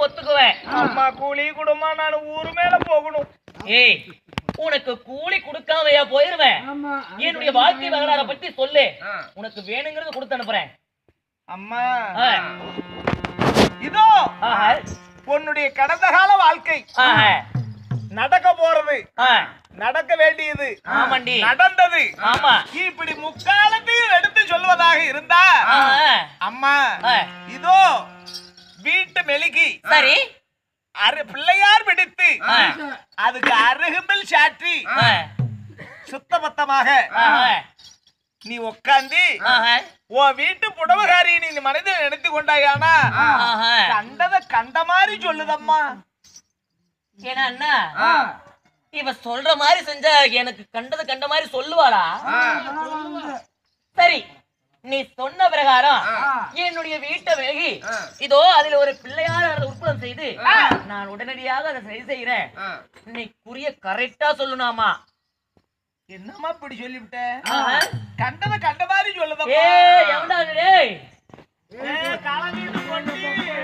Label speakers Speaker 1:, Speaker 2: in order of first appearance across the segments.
Speaker 1: ஒத்துக்குவேன்
Speaker 2: அம்மா கூலி குடும்பமா நான் ஊரு மேல போகணும்
Speaker 1: ஏய் உனக்கு கூலி கொடுக்காமையா போயிருவேன் என்னுடைய வாழ்க்கை வரலாறை பத்தி சொல்லு உனக்கு வேணுங்கிறத கொடுத்து அனுப்புறேன்
Speaker 2: அம்மா
Speaker 1: ஆ,
Speaker 2: இதோ
Speaker 1: ஆஹா,
Speaker 2: உன்னுடைய கடந்த கால வாழ்க்கை
Speaker 1: ஆஹா,
Speaker 2: நடக்க போறது
Speaker 1: ஆ,
Speaker 2: நடக்க வேண்டியது
Speaker 1: ஆமாண்டி
Speaker 2: நடந்தது
Speaker 1: ஆமா
Speaker 2: இப்படி முக்காலத்தையும் எடுத்து சொல்வதாக இருந்தா
Speaker 1: ஆஹா,
Speaker 2: அம்மா
Speaker 1: ஆ,
Speaker 2: இதோ வீட்டு மெழுகி
Speaker 1: சரி
Speaker 2: அரு பிள்ளையார் பிடித்து
Speaker 1: ஆ,
Speaker 2: அதுக்கு அருகம்பில் சாற்றி
Speaker 1: ஆ,
Speaker 2: சுத்தபத்தமாக
Speaker 1: ஆஹா,
Speaker 2: நீ உட்காந்து
Speaker 1: ஆஹா,
Speaker 2: உன் வீட்டு புடவகாரி நீ மனதில் நினைத்து கொண்டாயானா
Speaker 1: ஆஹா.
Speaker 2: கண்டத கண்ட மாதிரி சொல்லுதம்மா
Speaker 1: ஏன்னா அண்ணா இவ சொல்ற மாதிரி செஞ்சா எனக்கு கண்டது கண்ட மாதிரி சொல்லுவாளா சரி நீ சொன்ன பிரகாரம் என்னுடைய வீட்டை விலகி இதோ அதுல ஒரு பிள்ளையார் அதை உற்பத்தம் செய்து நான் உடனடியாக அதை சரி செய்யறேன் நீ குறிய கரெக்டா சொல்லணுமா
Speaker 2: என்னம்மா இப்படி சொல்லிவிட்ட
Speaker 1: ஆஹா.
Speaker 2: கண்டத கண்ட மாதிரி சொல்லுதம்மா
Speaker 1: ஏய் எவன்டா அது டேய்
Speaker 2: ஏய், களவீட்டு பொண்ணு.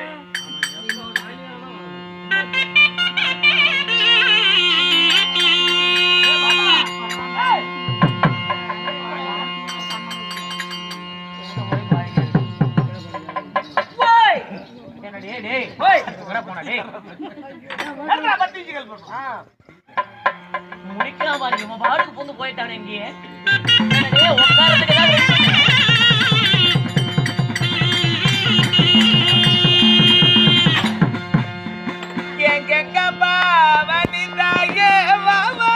Speaker 1: ஓய் என்ன டேய் டேய் ஓய் எங்கடா போன டேய்
Speaker 2: என்னடா பத்திரிக்கைகள் பண்றான்?
Speaker 1: முடிக்கலாம் பாருங்க இவன் பாட்டுக்கு பூந்து போயிட்டானே இங்கேயே என்ன டேய் உட்காரத்துக்கு ஏதாவது wait பண்ணு.
Speaker 2: எங்கெங்கம்மா வனிதாயே வாவா.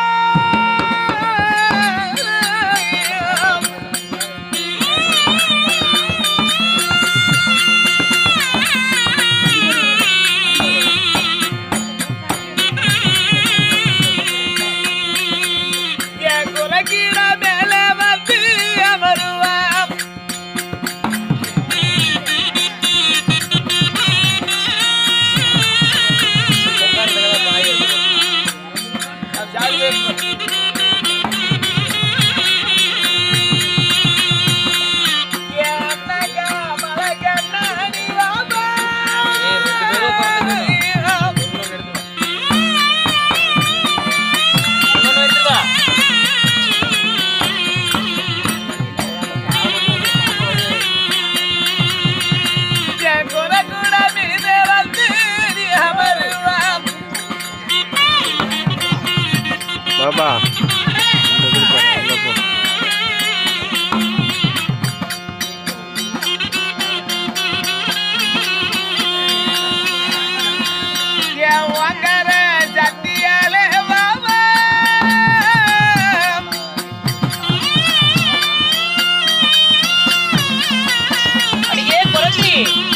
Speaker 2: என் குலக்கீழ மேல வந்து அமருவாம்
Speaker 1: இன்னொன்னு எடுத்துட்டு வா.
Speaker 3: பாபா இந்த இது பாரு, அங்க போ.
Speaker 1: அடியே குரங்கி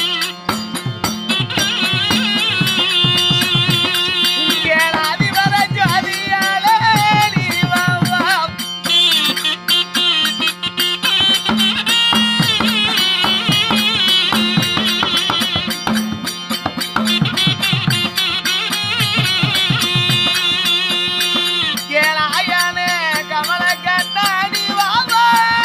Speaker 2: கமல கண்ணாடி வாவா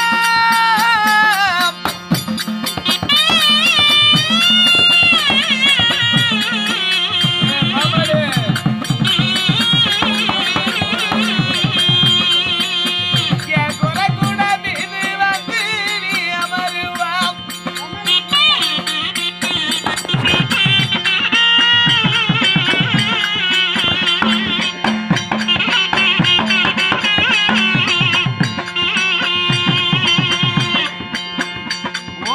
Speaker 2: என் குறை கூட மீது வந்து நீ அமருவாம் ஓ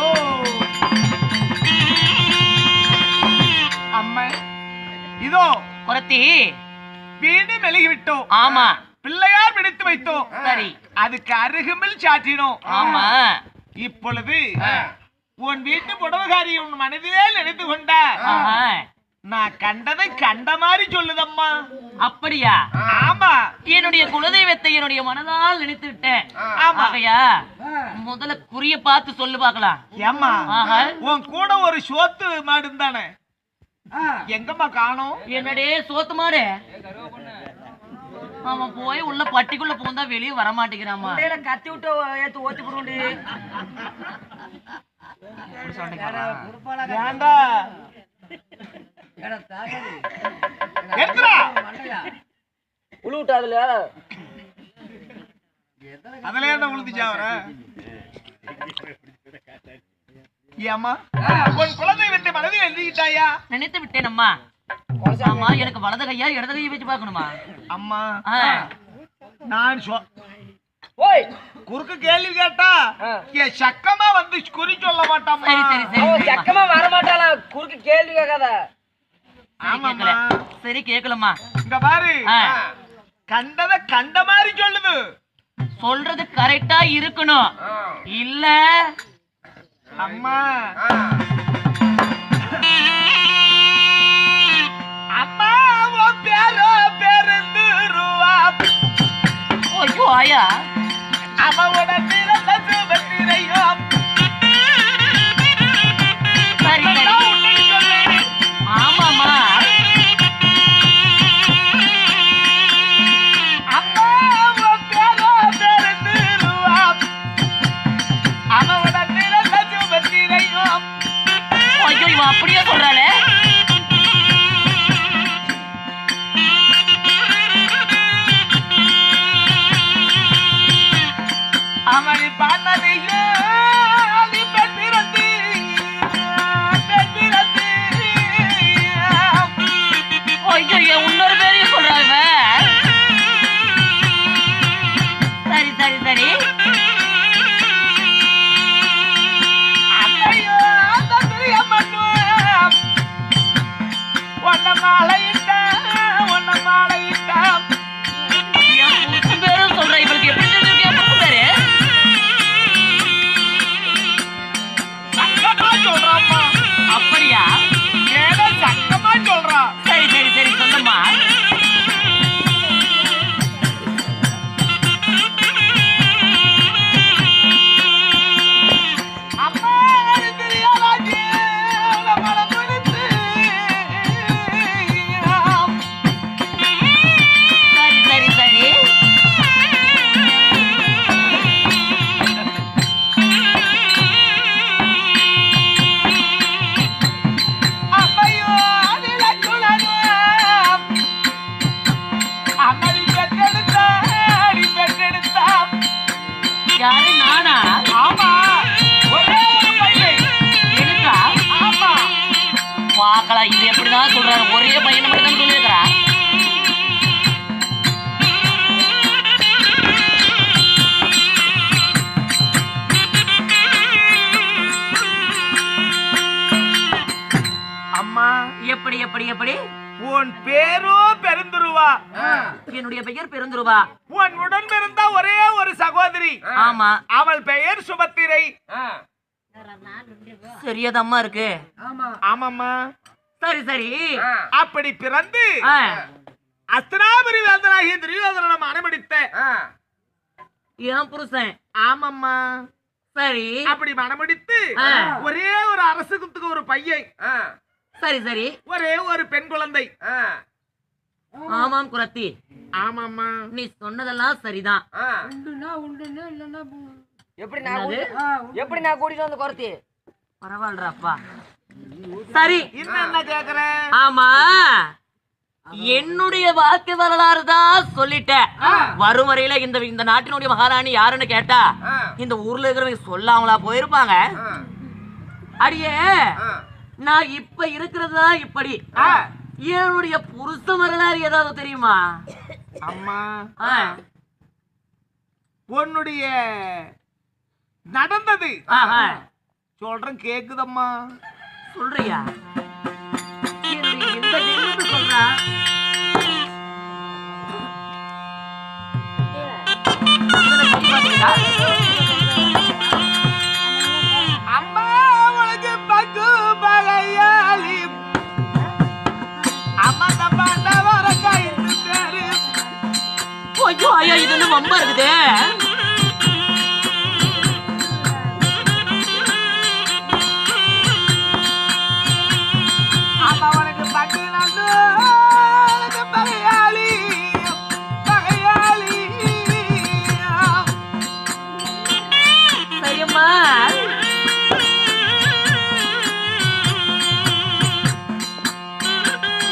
Speaker 2: அம்மா இதோ
Speaker 1: குரத்தி
Speaker 2: வீடு மெழுகி விட்டோம்
Speaker 1: ஆமா
Speaker 2: பிள்ளையார் பிடித்து வைத்தோம்
Speaker 1: சரி
Speaker 2: அதுக்கு அருகில் சாற்றினோம்
Speaker 1: ஆமா
Speaker 2: இப்பொழுது உன் வீட்டு புடவகாரி உன் மனதிலே நினைத்து கொண்டா
Speaker 1: ஆஹா.
Speaker 2: நான் கண்டதை கண்ட மாதிரி சொல்லுதம்மா
Speaker 1: அப்படியா
Speaker 2: ஆமா
Speaker 1: என்னுடைய குலதெய்வத்தை என்னுடைய மனதால் நினைத்து விட்டேன்
Speaker 2: ஆமா.
Speaker 1: ஆகையா முதல்ல குறிய பார்த்து சொல்லு பார்க்கலாம்
Speaker 2: ஏம்மா
Speaker 1: ஆஹா.
Speaker 2: உன் கூட ஒரு சோத்து மாடு தானே எங்கம்மா காணோம்
Speaker 1: என்னடே சோத்து மாடு அவன் போய் உள்ள பட்டிக்குள்ள பூந்தா வெளியே வர மாட்டேங்கிறாமா
Speaker 4: கத்தி விட்டு ஏத்து ஓத்தி போடுவோண்டி
Speaker 2: ஏண்டா எடுத்துடா
Speaker 4: உழு விட்டாதுல
Speaker 2: அதுல என்ன உழுந்துச்சா அவர ஏம்மா உன் குழந்தை விட்டு மனதில் எழுதிக்கிட்டாயா
Speaker 1: நினைத்து விட்டேன் அம்மா ஆமா எனக்கு வலது கையா இடது கையை வச்சு பார்க்கணுமா
Speaker 2: அம்மா
Speaker 1: ஆ,
Speaker 2: நான் சொ
Speaker 4: ஓய்
Speaker 2: குறுக்கு கேள்வி கேட்டா
Speaker 4: ஆ.
Speaker 2: என் சக்கமா வந்து குறி சொல்ல மாட்டாம்மா
Speaker 1: சரி சரி சரி
Speaker 4: அவன்
Speaker 1: சரிம்மா.
Speaker 4: சக்கமா வர மாட்டாளா குறுக்கு கேள்வி கேட்காத
Speaker 1: சரி
Speaker 2: ஆமாம்மா.
Speaker 1: கேட்கல சரி கேட்கலம்மா
Speaker 2: இங்க பாரு
Speaker 1: ஆ.
Speaker 2: கண்டத கண்ட மாதிரி சொல்லுது
Speaker 1: சொல்றது கரெக்டா இருக்கணும் இல்ல
Speaker 2: அம்மா அம்மா உன் பேரோ பேருந்துருவா
Speaker 1: ஐயோ ஆயா
Speaker 2: அவனோட பிறந்த சுபத்திரையும்
Speaker 1: சரி சரி ஆமாமா
Speaker 2: அம்மா உன் பேரோ பேருந்துருவா அவனோட பிறந்த சுபத்திரையும்
Speaker 1: ஐயோ இவன் அப்படியே சொல்றாளே
Speaker 2: அவனை பார்த்ததையோ நீ பெண் பிறந்து பெண் பிறந்து
Speaker 1: ஐயோ என் இன்னொரு பேரையும் சொல்றா இவன் சரி சரி சரி
Speaker 2: அம்மையோ அந்த பிரியம்மன்னும் உன்ன மாலையிட்ட உன்ன மாலையிட்ட
Speaker 1: என் புருஷன் பேரும் சொல்றா இவளுக்கு எப்படி தெரிஞ்சிருக்கு என் புருஷன் பேரு
Speaker 2: சங்கமா சொல்றாம்மா
Speaker 1: அப்படியா
Speaker 2: ஏதோ சங்கமா சொல்றா
Speaker 1: சரி சரி சரி சொல்லுமா
Speaker 2: அம்மா அது தெரியாதாச்சு உன்னை மனம் பிடித்து
Speaker 1: சரி சரி சரி
Speaker 2: அம்மையோ அதில குழலும் அம்மடி பெற்றெடுத்தா அடி பெற்றெடுத்தா
Speaker 1: யாரு நானா
Speaker 2: ஆமா ஒரே ஒரு பையன்
Speaker 1: எனக்கா
Speaker 2: ஆமா
Speaker 1: பார்க்கலாம் இது எப்படிதான் சொல்றாரு ஒரே பையனை மட்டும் தான் சொல்லியிருக்கிறா
Speaker 2: அம்மா
Speaker 1: எப்படி எப்படி எப்படி
Speaker 2: உன் பேரோ பெருந்துருவா
Speaker 1: என்னுடைய பெயர் பெருந்துருவா
Speaker 2: உன் உடன் பிறந்த ஒரே ஒரு சகோதரி
Speaker 1: ஆமா
Speaker 2: அவள் பெயர் சுபத்திரை
Speaker 1: சரியாதம்மா இருக்கு
Speaker 2: ஆமாம்மா
Speaker 1: சரி சரி
Speaker 2: அப்படி பிறந்து
Speaker 1: ஆ,
Speaker 2: அஸ்தினாபுரி வேந்தனாகிய துரியோதனம் அனுமதித்த
Speaker 1: என் புருஷன்
Speaker 2: ஆமாம்மா
Speaker 1: சரி
Speaker 2: அப்படி மனமுடித்து
Speaker 1: ஆ.
Speaker 2: ஒரே ஒரு அரசுக்கு ஒரு பையன்
Speaker 1: சரி சரி
Speaker 2: ஒரே ஒரு பெண் குழந்தை
Speaker 1: ஆமாம் குரத்தி
Speaker 2: ஆமாம்மா
Speaker 1: நீ சொன்னதெல்லாம் சரிதான்
Speaker 4: எப்படி நான்
Speaker 1: என்னது?
Speaker 4: கூட்டி- எப்படி நான் கூட்டிட்டு வந்து குறத்தி
Speaker 1: பரவாயில்லப்பா சரி
Speaker 2: இன்னும் என்ன கேக்குற
Speaker 1: ஆமா என்னுடைய வாழ்க்கை வரலாறு தான் சொல்லிட்டேன் வரும் வரையில இந்த இந்த நாட்டினுடைய மகாராணி யாருன்னு கேட்டா இந்த ஊர்ல இருக்கிறவங்க சொல்லாமலா போயிருப்பாங்க அடியே நான் இப்ப இருக்கிறது தான் இப்படி என்னுடைய புருஷ வரலாறு ஏதாவது தெரியுமா
Speaker 2: அம்மா
Speaker 1: ஆ,
Speaker 2: உன்னுடைய நடந்தது
Speaker 1: ஆஹா,
Speaker 2: சொல்றேன் கேக்குதம்மா
Speaker 1: சொல்றியா என்னுடைய இந்த ஜென்மத்தை சொல்றா இதுல சொல்லி பாத்தீங்களா?
Speaker 2: அம்மா உனக்கு பக்கு பகையாளி அம்மா தப்பாண்ட வர கைந்து பேரு
Speaker 1: ஐயோ ஐயோ இது என்ன வம்பா இருக்குதே
Speaker 2: அம்மா உனக்கு பக்கு நல்லு உனக்கு பகையாளி பகையாளி
Speaker 1: சரியம்மா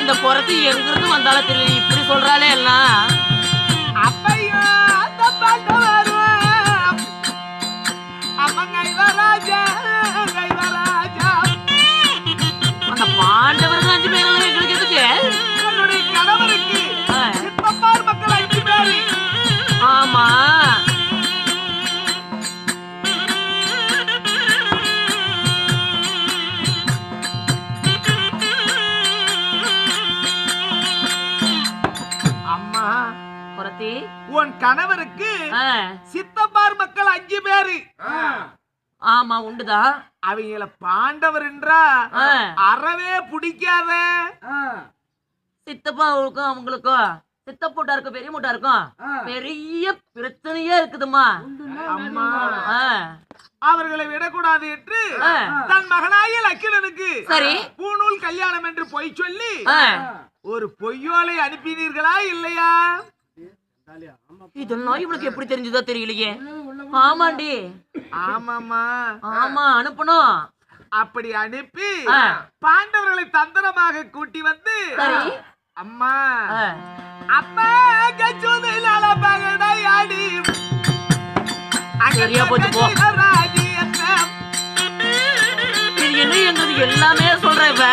Speaker 1: இந்த குரத்தி எங்கிருந்து வந்தாலும் தெரியல இப்படி சொல்றாளே எல்லாம்
Speaker 2: அப்பையா அந்த பாண்டவரும் அம்மன் கைவராஜா கைவராஜா
Speaker 1: அந்த பாண்டவர்கள் அஞ்சு பேர் எல்லாம் எங்களுக்கு எதுக்கு
Speaker 2: என்னுடைய கணவருக்கு
Speaker 1: ஆ.
Speaker 2: சிப்பப்பார் மக்கள் அஞ்சு பேரு
Speaker 1: ஆமா
Speaker 2: அம்மா
Speaker 1: குரத்தி
Speaker 2: உன் கணவருக்கு
Speaker 1: ஆ,
Speaker 2: சித்தப்பார் மக்கள் அஞ்சு பேரு
Speaker 1: ஆமா உண்டுதான்
Speaker 2: அவங்கள பாண்டவர் என்றா
Speaker 1: ஆ.
Speaker 2: அறவே பிடிக்காத
Speaker 1: சித்தப்பாவுக்கும் அவங்களுக்கும் சித்தப்பூட்டா இருக்கும் பெரிய மூட்டா இருக்கும் பெரிய பிரச்சனையே இருக்குதுமா
Speaker 2: அம்மா
Speaker 1: ஆ,
Speaker 2: அவர்களை விடக்கூடாது என்று
Speaker 1: ஆ.
Speaker 2: தன் மகனாய லக்கினனுக்கு
Speaker 1: சரி
Speaker 2: பூநூல் கல்யாணம் என்று பொய் சொல்லி
Speaker 1: ஆ,
Speaker 2: ஒரு பொய்யோலை அனுப்பினீர்களா இல்லையா
Speaker 1: இதெல்லாம் இவளுக்கு எப்படி தெரிஞ்சதோ தெரியலையே ஆமாண்டி
Speaker 2: ஆமாமா
Speaker 1: ஆமா அனுப்பணும்
Speaker 2: அப்படி அனுப்பி
Speaker 1: ஆ.
Speaker 2: பாண்டவர்களை தந்திரமாக கூட்டி வந்து
Speaker 1: சரி
Speaker 2: அம்மா
Speaker 1: ஆ,
Speaker 2: அப்பா கச்சுதில் அலபகடையாடி
Speaker 1: சரியா போச்சு போ. இது என்ன எங்கிறது எல்லாமே சொல்ற இவ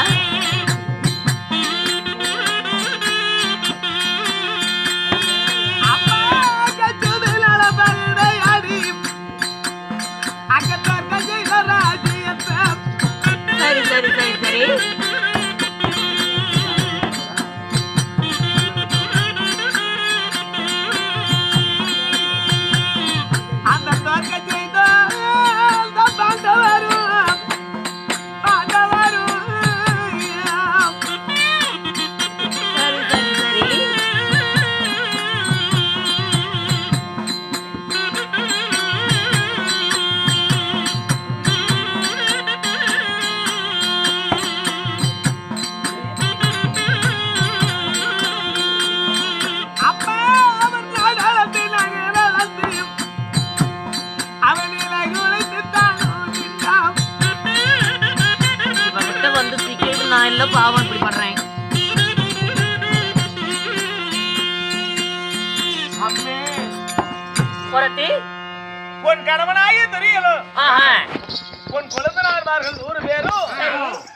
Speaker 2: அப்பா கச்சுதில் அலபகடையாடி அக்கத்தார் கஜைல ராஜ்யத்தை
Speaker 1: சரி சரி சரி சரி
Speaker 2: அந்த தோற்க செய்த அந்த பாண்டவரும் பாண்டவரும்
Speaker 1: சரி சரி சரி
Speaker 2: அப்பா அவன் நாடாளத்தை நகர வந்து அவனில குலைத்து தானும் நின்றான்
Speaker 1: இவகிட்ட வந்து சீக்கிரம் நான் இல்ல பாவம் இப்படி பண்றேன்
Speaker 2: அம்மே
Speaker 1: குரத்தி
Speaker 2: உன் கணவனாய தெரியலும்
Speaker 1: ஆஹா
Speaker 2: உன் குழந்தனார்மார்கள் நூறு பேரும்